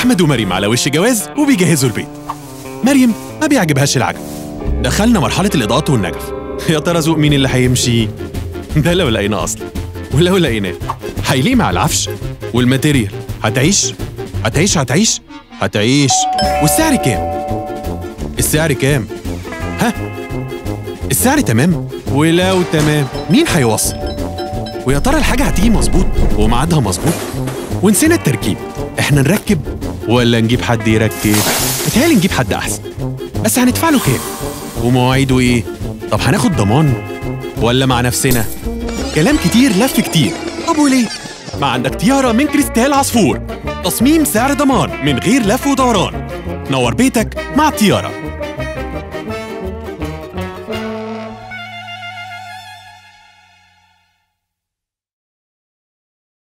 أحمد ومريم على وش جواز وبيجهزوا البيت مريم ما بيعجبهاش العجب دخلنا مرحلة الإضاءات والنجف يا ترى ذوق مين اللي هيمشي؟ ده لو لقيناه أصلا ولو لقيناه هيليق مع العفش والماتيريال هتعيش هتعيش هتعيش هتعيش والسعر كام؟ السعر كام؟ ها؟ السعر تمام؟ ولو تمام مين هيوصل؟ ويا ترى الحاجة هتيجي مظبوط وميعادها مظبوط؟ ونسينا التركيب احنا نركب ولا نجيب حد يركب؟ متهيألي نجيب حد أحسن بس هندفع له كام؟ ومواعيده إيه؟ طب هناخد ضمان؟ ولا مع نفسنا؟ كلام كتير لف كتير طب وليه؟ ما عندك طيارة من كريستال عصفور تصميم سعر ضمان من غير لف ودوران نور بيتك مع الطيارة